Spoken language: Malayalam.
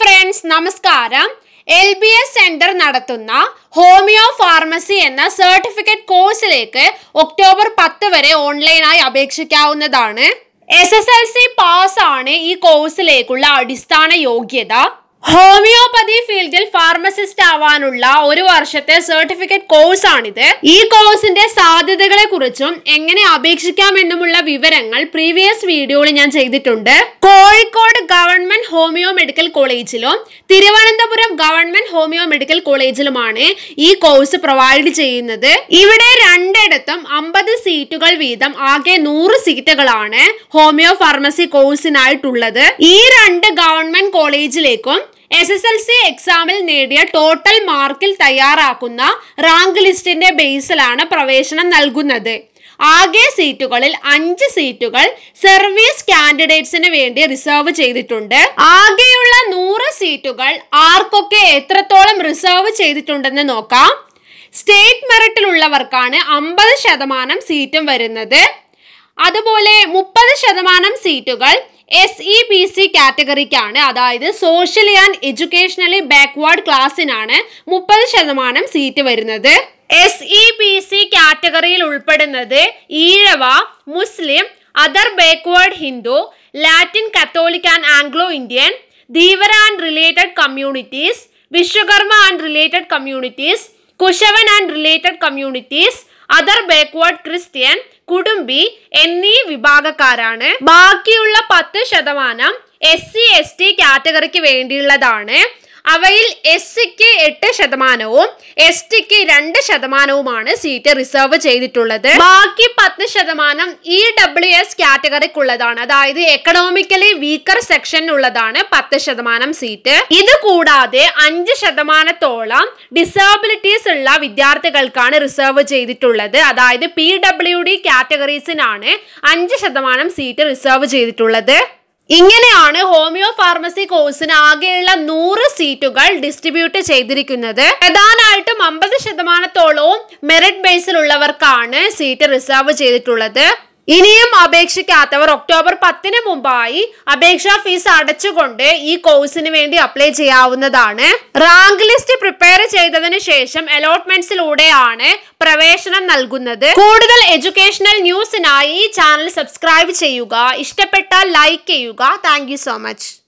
ഫ്രണ്ട്സ് നമസ്കാരം എൽ ബി എസ് സെന്റർ നടത്തുന്ന ഹോമിയോ ഫാർമസി എന്ന സർട്ടിഫിക്കറ്റ് കോഴ്സിലേക്ക് ഒക്ടോബർ പത്ത് വരെ ഓൺലൈനായി അപേക്ഷിക്കാവുന്നതാണ് S S L C pass ആണ് ഈ കോഴ്സിലേക്കുള്ള അടിസ്ഥാന യോഗ്യത ഹോമിയോപ്പതി ഫീൽഡിൽ ഫാർമസിസ്റ്റ് ആവാനുള്ള ഒരു വർഷത്തെ സർട്ടിഫിക്കറ്റ് കോഴ്സ് ആണിത് ഈ കോഴ്സിന്റെ സാധ്യതകളെ കുറിച്ചും എങ്ങനെ അപേക്ഷിക്കാമെന്നുമുള്ള വിവരങ്ങൾ പ്രീവിയസ് വീഡിയോയിൽ ഞാൻ ചെയ്തിട്ടുണ്ട് കോഴിക്കോട് ഗവൺമെന്റ് ഹോമിയോ മെഡിക്കൽ കോളേജിലും തിരുവനന്തപുരം ഗവൺമെന്റ് ഹോമിയോ മെഡിക്കൽ കോളേജിലുമാണ് ഈ കോഴ്സ് പ്രൊവൈഡ് ചെയ്യുന്നത് ഇവിടെ രണ്ടിടത്തും അമ്പത് സീറ്റുകൾ വീതം ആകെ നൂറ് സീറ്റുകളാണ് ഹോമിയോ ഫാർമസി കോഴ്സിനായിട്ടുള്ളത് ഈ രണ്ട് ഗവൺമെന്റ് കോളേജിലേക്കും എസ് എസ് എൽ സി എക്സാമിൽ നേടിയ ടോട്ടൽ മാർക്കിൽ തയ്യാറാക്കുന്ന റാങ്ക് ലിസ്റ്റിന്റെ ബേസിലാണ് പ്രവേശനം നൽകുന്നത് ആകെ സീറ്റുകളിൽ അഞ്ച് സീറ്റുകൾ സർവീസ് കാൻഡിഡേറ്റ്സിന് വേണ്ടി റിസർവ് ചെയ്തിട്ടുണ്ട് ആകെയുള്ള നൂറ് സീറ്റുകൾ ആർക്കൊക്കെ എത്രത്തോളം റിസർവ് ചെയ്തിട്ടുണ്ടെന്ന് നോക്കാം സ്റ്റേറ്റ് മെറിറ്റിലുള്ളവർക്കാണ് അമ്പത് ശതമാനം സീറ്റും വരുന്നത് അതുപോലെ മുപ്പത് ശതമാനം സീറ്റുകൾ എസ് ഇ പി സി കാറ്റഗറിക്കാണ് അതായത് സോഷ്യലി ആൻഡ് എഡ്യൂക്കേഷണലി ബാക്ക്വേർഡ് ക്ലാസ്സിനാണ് മുപ്പത് ശതമാനം സീറ്റ് വരുന്നത് എസ് ഇ പി സി കാറ്റഗറിയിൽ ഉൾപ്പെടുന്നത് Ezhava Muslim other backward Hindu Latin Catholic and Anglo Indian Dheevara and related communities Vishwakarma and related communities Kushavan and related communities other backward Christian Kudumbi എന്നീ വിഭാഗക്കാരാണ് ബാക്കിയുള്ള പത്ത് ശതമാനം എസ് സി എസ് ടി കാറ്റഗറിക്ക് വേണ്ടിയുള്ളതാണ് അവയിൽ എസ് സിക്ക് എട്ട് ശതമാനവും എസ് ടിക്ക് രണ്ട് ശതമാനവുമാണ് സീറ്റ് റിസർവ് ചെയ്തിട്ടുള്ളത് ബാക്കി പത്ത് ശതമാനം ഇ ഡബ്ല്യു എസ് കാറ്റഗറിക്കുള്ളതാണ് അതായത് എക്കണോമിക്കലി വീക്കർ സെക്ഷനുള്ളതാണ് പത്ത് ശതമാനം സീറ്റ് ഇത് കൂടാതെ അഞ്ച് ശതമാനത്തോളം ഡിസേബിലിറ്റീസ് ഉള്ള വിദ്യാർത്ഥികൾക്കാണ് റിസർവ് ചെയ്തിട്ടുള്ളത് അതായത് പി ഡബ്ല്യു ഡി കാറ്റഗറീസിനാണ് അഞ്ച് ശതമാനം സീറ്റ് റിസർവ് ചെയ്തിട്ടുള്ളത് ഇങ്ങനെയാണ് ഹോമിയോ ഫാർമസി കോഴ്സിന് ആകെയുള്ള നൂറ് സീറ്റുകൾ ഡിസ്ട്രിബ്യൂട്ട് ചെയ്തിരിക്കുന്നത് പ്രധാനമായിട്ടും അമ്പത് ശതമാനത്തോളവും മെറിറ്റ് ബേസിലുള്ളവർക്കാണ് സീറ്റ് റിസർവ് ചെയ്തിട്ടുള്ളത് ഇനിയും അപേക്ഷിക്കാത്തവർ ഒക്ടോബർ പത്തിന് മുമ്പായി അപേക്ഷാ ഫീസ് അടച്ചുകൊണ്ട് ഈ കോഴ്സിന് വേണ്ടി അപ്ലൈ ചെയ്യാവുന്നതാണ് റാങ്ക് ലിസ്റ്റ് പ്രിപ്പയർ ചെയ്തതിനു ശേഷം അലോട്ട്മെന്റ്സിലൂടെയാണ് പ്രവേശനം നൽകുന്നത് കൂടുതൽ എഡ്യൂക്കേഷണൽ ന്യൂസിനായി ഈ ചാനൽ സബ്സ്ക്രൈബ് ചെയ്യുക ഇഷ്ടപ്പെട്ടാൽ ലൈക്ക് ചെയ്യുക താങ്ക് സോ മച്ച്